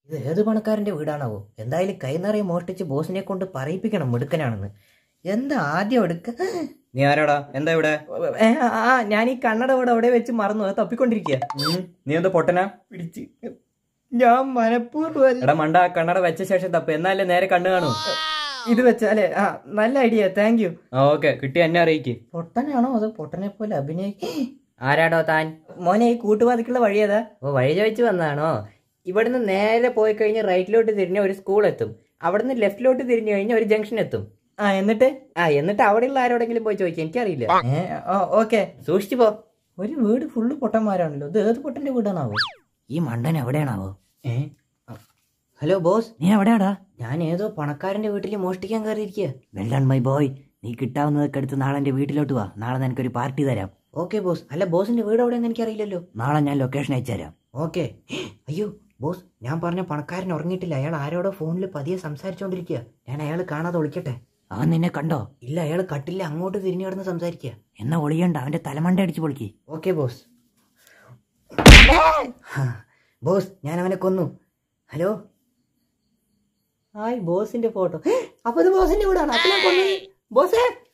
ഇത് ഏത് പണക്കാരന്റെ വീടാണാവോ എന്തായാലും കൈ നിറയെ മോഷ്ടിച്ച് ബോസിനെ കൊണ്ട് പറയിപ്പിക്കണം മിടുക്കനാണെന്ന് എന്താ ആദ്യം എടുക്ക നീ ആരാടാ എന്താ ഇവിടെ ഏ, ആ ഞാൻ ഈ കണ്ണട ഇവിടെ അവിടെ വെച്ച് മറന്നു അത് തപ്പിക്കൊണ്ടിരിക്കുക ഉം, നീ എന്താ പൊട്ടനാ പിടിച്ച് ഞാൻ മനഃപൂർവ്വം എടാ മണ്ട ആ കണ്ണട വെച്ച ശേഷം തപ്പ് എന്നാലേ നേരെ കണ്ണു കാണൂ ഇത് വെച്ചാലേ ആ നല്ല ഐഡിയ താങ്ക് യു ആ ഓക്കെ കിട്ടി എന്നെ അറിയിക്ക് പൊട്ടനാണോ അതോ പൊട്ടനെ പോലെ അഭിനയിക്ക ആരാടോ താൻ മോനെ ഈ കൂട്ടുപാതക്കുള്ള വഴി ഏതാ ഓ വഴി ചോദിച്ചു വന്നാണോ ഇവിടുന്ന് നേരെ പോയി കഴിഞ്ഞ് റൈറ്റിലോട്ട് തിരിഞ്ഞ ഒരു സ്കൂൾ എത്തും അവിടുന്ന് ലെഫ്റ്റിലോട്ട് തിരിഞ്ഞു കഴിഞ്ഞാൽ ഒരു ജംഗ്ഷൻ എത്തും ആ എന്നിട്ട് ആ എന്നിട്ട് അവിടെയുള്ള ആരോടെങ്കിലും പോയി ചോദിക്കാം എനിക്കറിയില്ല ഏ ഓക്കെ സൂക്ഷിച്ചു പോ ഒരു വീട് ഫുള്ള് പൊട്ടന്മാരാണല്ലോ ഇത് ഏത് പൊട്ടന്റെ വീടാണാവോ ഈ മണ്ടൻ എവിടെയാണാവോ ഏ ഹലോ ബോസ് നീ എവിടെയാടാ ഞാൻ ഏതോ പണക്കാരന്റെ വീട്ടിൽ മോഷ്ടിക്കാൻ കയറിയിരിക്കുക വെല്ലൺ മൈ ബോയ് നീ കിട്ടാവുന്നതൊക്കെ എടുത്ത് നാളെ എന്റെ വീട്ടിലോട്ട് വാ നാളെ നിനക്കൊരു പാർട്ടി തരാം ഓക്കെ ബോസ് അല്ല ബോസിന്റെ വീട് എവിടെയെന്ന് എനിക്കറിയില്ലല്ലോ നാളെ ഞാൻ ലൊക്കേഷൻ അയച്ചു തരാം ഓക്കെ അയ്യോ ബോസ് ഞാൻ പറഞ്ഞ പണക്കാരൻ ഉറങ്ങിയിട്ടില്ല അയാൾ ആരോടോ ഫോണിൽ പതിയെ സംസാരിച്ചോണ്ടിരിക്കുക ഞാൻ അയാൾ കാണാതെ ഒളിക്കട്ടെ അവൻ നിന്നെ കണ്ടോ ഇല്ല അയാൾ കട്ടില്ല അങ്ങോട്ട് തിരിഞ്ഞു കിടന്ന് സംസാരിക്കുക എന്നാ ഒളിയണ്ട അവന്റെ തലമണ്ട അടിച്ചു പൊളിക്ക് ഓക്കെ ബോസ് ബോസ് ഞാൻ അവനെ കൊന്നു ഹലോ ഹായ് ബോസിന്റെ ഫോട്ടോ അപ്പൊ ഇത് ബോസിന്റെ വീടാണ് അപ്പൊ ഞാൻ കൊന്നു ബോസേ